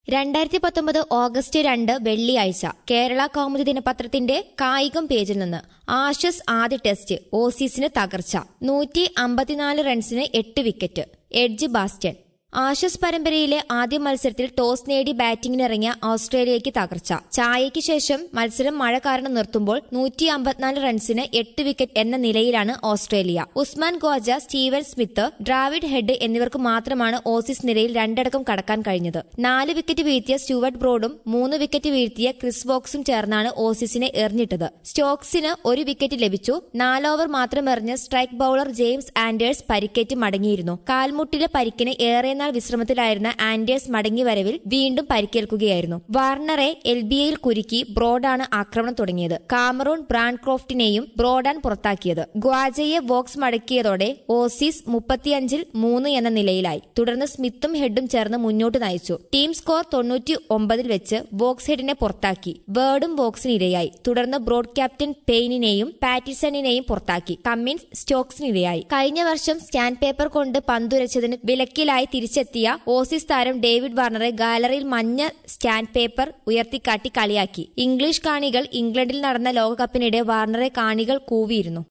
രണ്ടായിരത്തി പത്തൊമ്പത് ഓഗസ്റ്റ് രണ്ട് വെള്ളിയാഴ്ച കേരള കൗമുദി ദിനപത്രത്തിന്റെ കായികം പേജിൽ നിന്ന് ആഷസ് ആദ്യ ടെസ്റ്റ് ഓസീസിന് തകർച്ച നൂറ്റി അമ്പത്തിനാല് റൺസിന് എട്ട് വിക്കറ്റ് എഡ്ജ് ബാസ്റ്റൻ ആഷസ് പരമ്പരയിലെ ആദ്യ മത്സരത്തിൽ ടോസ് നേടി ബാറ്റിംഗിനിറങ്ങിയ ഓസ്ട്രേലിയയ്ക്ക് തകർച്ച ചായയ്ക്ക് ശേഷം മത്സരം മഴ കാരണം നിർത്തുമ്പോൾ നൂറ്റി അമ്പത്തിനാല് റൺസിന് എട്ട് വിക്കറ്റ് എന്ന നിലയിലാണ് Australia Usman Khawaja Steven Smith Dravid Head എന്നിവർക്ക് മാത്രമാണ് ഓസീസ് നിരയിൽ രണ്ടടക്കം കടക്കാൻ കഴിഞ്ഞത് നാല് വിക്കറ്റ് വീഴ്ത്തിയ സ്റ്റുവർട്ട് ബ്രോഡും മൂന്ന് വിക്കറ്റ് വീഴ്ത്തിയ ക്രിസ് വോക്സും ചേർന്നാണ് ഓസീസിനെ എറിഞ്ഞിട്ടത് സ്റ്റോക്സിന് ഒരു വിക്കറ്റ് ലഭിച്ചു നാലോവർ മാത്രം എറിഞ്ഞ സ്ട്രൈക്ക് ബൌളർ ജെയിംസ് ആൻഡേഴ്സ് പരിക്കേറ്റ് മടങ്ങിയിരുന്നു കാൽമുട്ടിലെ പരിക്കിന് ഏറെ നാൾ വിശ്രമത്തിലായിരുന്ന ആൻഡേഴ്സ് മടങ്ങി വരവിൽ വീണ്ടും പരിക്കേൽക്കുകയായിരുന്നു വാർണറെ എൽ ബി ഐയിൽ കുരുക്കി ബ്രോഡാണ് ആക്രമണം തുടങ്ങിയത് കാമറൂൺ ബ്രാൻക്രോഫ്റ്റിനെയും ബ്രോഡാൻ പുറത്താക്കിയത് ഗ്വാജയെ വോക്സ് മടക്കിയതോടെ ഓസീസ് മുപ്പത്തിയഞ്ചിൽ മൂന്ന് എന്ന നിലയിലായി തുടർന്ന് സ്മിത്തും ഹെഡും ചേർന്ന് മുന്നോട്ട് നയിച്ചു ടീം സ്കോർ തൊണ്ണൂറ്റി ഒമ്പതിൽ വെച്ച് വോക്സ് ഹെഡിനെ പുറത്താക്കി വേർഡും വോക്സിന് ഇരയായി തുടർന്ന് ബ്രോഡ് ക്യാപ്റ്റൻ പെയിനിനെയും പാറ്റിസണിനെയും പുറത്താക്കി കമ്മിൻസ് സ്റ്റോക്സിന് ഇരയായി കഴിഞ്ഞ വർഷം സ്റ്റാൻഡ് പേപ്പർ കൊണ്ട് പന്തുരച്ചതിന് വിലക്കിലായി തിരിച്ചെത്തിയ ഓസീസ് താരം ഡേവിഡ് വാർണറെ ഗാലറിയിൽ മഞ്ഞ സ്റ്റാൻഡ് പേപ്പർ ഉയർത്തിക്കാട്ടി കളിയാക്കി ഇംഗ്ലീഷ് കാണികൾ ഇംഗ്ലണ്ടിൽ നടന്ന ലോകകപ്പിനിടെ വാർണറെ കാണികൾ കൂവിയിരുന്നു